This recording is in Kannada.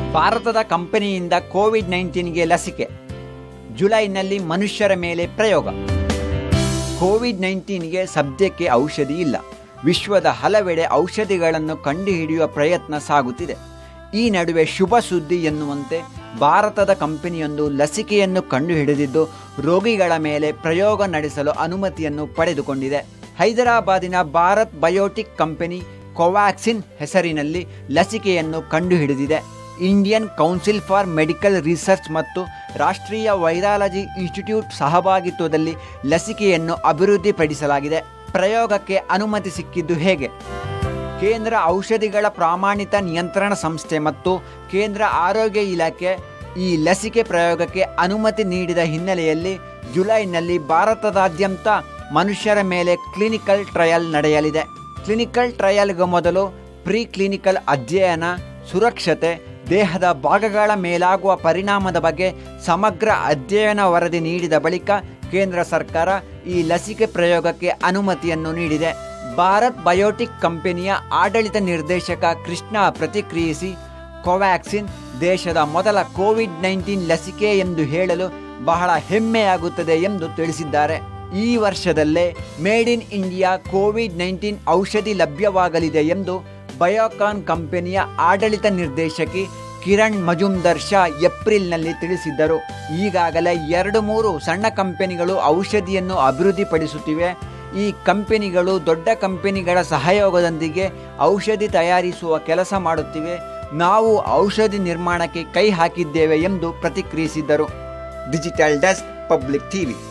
ಭಾರತದ ಕಂಪನಿಯಿಂದ ಕೋವಿಡ್ ನೈನ್ಟೀನ್ಗೆ ಲಸಿಕೆ ಜುಲೈನಲ್ಲಿ ಮನುಷ್ಯರ ಮೇಲೆ ಪ್ರಯೋಗ ಕೋವಿಡ್ ನೈನ್ಟೀನ್ಗೆ ಸದ್ಯಕ್ಕೆ ಔಷಧಿ ಇಲ್ಲ ವಿಶ್ವದ ಹಲವೆಡೆ ಔಷಧಿಗಳನ್ನು ಕಂಡುಹಿಡಿಯುವ ಪ್ರಯತ್ನ ಸಾಗುತ್ತಿದೆ ಈ ನಡುವೆ ಶುಭ ಸುದ್ದಿ ಎನ್ನುವಂತೆ ಭಾರತದ ಕಂಪನಿಯೊಂದು ಲಸಿಕೆಯನ್ನು ಕಂಡುಹಿಡಿದಿದ್ದು ರೋಗಿಗಳ ಮೇಲೆ ಪ್ರಯೋಗ ನಡೆಸಲು ಅನುಮತಿಯನ್ನು ಪಡೆದುಕೊಂಡಿದೆ ಹೈದರಾಬಾದಿನ ಭಾರತ್ ಬಯೋಟಿಕ್ ಕಂಪನಿ ಕೋವ್ಯಾಕ್ಸಿನ್ ಹೆಸರಿನಲ್ಲಿ ಲಸಿಕೆಯನ್ನು ಕಂಡುಹಿಡಿದಿದೆ Indian Council for Medical Research ಮತ್ತು ರಾಷ್ಟ್ರೀಯ ವೈರಾಲಜಿ ಇನ್ಸ್ಟಿಟ್ಯೂಟ್ ಸಹಭಾಗಿತ್ವದಲ್ಲಿ ಲಸಿಕೆಯನ್ನು ಅಭಿವೃದ್ಧಿಪಡಿಸಲಾಗಿದೆ ಪ್ರಯೋಗಕ್ಕೆ ಅನುಮತಿ ಸಿಕ್ಕಿದ್ದು ಹೇಗೆ ಕೇಂದ್ರ ಔಷಧಿಗಳ ಪ್ರಾಮಾಣಿತ ನಿಯಂತ್ರಣ ಸಂಸ್ಥೆ ಮತ್ತು ಕೇಂದ್ರ ಆರೋಗ್ಯ ಇಲಾಖೆ ಈ ಲಸಿಕೆ ಪ್ರಯೋಗಕ್ಕೆ ಅನುಮತಿ ನೀಡಿದ ಹಿನ್ನೆಲೆಯಲ್ಲಿ ಜುಲೈನಲ್ಲಿ ಭಾರತದಾದ್ಯಂತ ಮನುಷ್ಯರ ಮೇಲೆ ಕ್ಲಿನಿಕಲ್ ಟ್ರಯಲ್ ನಡೆಯಲಿದೆ ಕ್ಲಿನಿಕಲ್ ಟ್ರಯಲ್ಗೆ ಮೊದಲು ಪ್ರೀ ಕ್ಲಿನಿಕಲ್ ಅಧ್ಯಯನ ಸುರಕ್ಷತೆ ದೇಹದ ಭಾಗಗಳ ಮೇಲಾಗುವ ಪರಿಣಾಮದ ಬಗ್ಗೆ ಸಮಗ್ರ ಅಧ್ಯಯನ ವರದಿ ನೀಡಿದ ಬಳಿಕ ಕೇಂದ್ರ ಸರ್ಕಾರ ಈ ಲಸಿಕೆ ಪ್ರಯೋಗಕ್ಕೆ ಅನುಮತಿಯನ್ನು ನೀಡಿದೆ ಭಾರತ್ ಬಯೋಟಿಕ್ ಕಂಪನಿಯ ಆಡಳಿತ ನಿರ್ದೇಶಕ ಕೃಷ್ಣ ಪ್ರತಿಕ್ರಿಯಿಸಿ ಕೋವ್ಯಾಕ್ಸಿನ್ ದೇಶದ ಮೊದಲ ಕೋವಿಡ್ ನೈನ್ಟೀನ್ ಲಸಿಕೆ ಎಂದು ಹೇಳಲು ಬಹಳ ಹೆಮ್ಮೆಯಾಗುತ್ತದೆ ಎಂದು ತಿಳಿಸಿದ್ದಾರೆ ಈ ವರ್ಷದಲ್ಲೇ made in India COVID nineteen ಔಷಧಿ ಲಭ್ಯವಾಗಲಿದೆ ಎಂದು ಬಯೋಕಾನ್ ಕಂಪನಿಯ ಆಡಳಿತ ನಿರ್ದೇಶಕಿ ಕಿರಣ್ ಮಜುಮ್ದರ್ ಶಾ ಏಪ್ರಿಲ್ನಲ್ಲಿ ತಿಳಿಸಿದ್ದರು ಈಗಾಗಲೇ ಎರಡು ಮೂರು ಸಣ್ಣ ಕಂಪನಿಗಳು ಔಷಧಿಯನ್ನು ಅಭಿವೃದ್ಧಿಪಡಿಸುತ್ತಿವೆ ಈ ಕಂಪನಿಗಳು ದೊಡ್ಡ ಕಂಪನಿಗಳ ಸಹಯೋಗದೊಂದಿಗೆ ಔಷಧಿ ತಯಾರಿಸುವ ಕೆಲಸ ಮಾಡುತ್ತಿವೆ ನಾವು ಔಷಧಿ ನಿರ್ಮಾಣಕ್ಕೆ ಕೈ ಹಾಕಿದ್ದೇವೆ ಎಂದು ಪ್ರತಿಕ್ರಿಯಿಸಿದ್ದರು ಡಿಜಿಟಲ್ ಡೆಸ್ಕ್ ಪಬ್ಲಿಕ್ ಟಿವಿ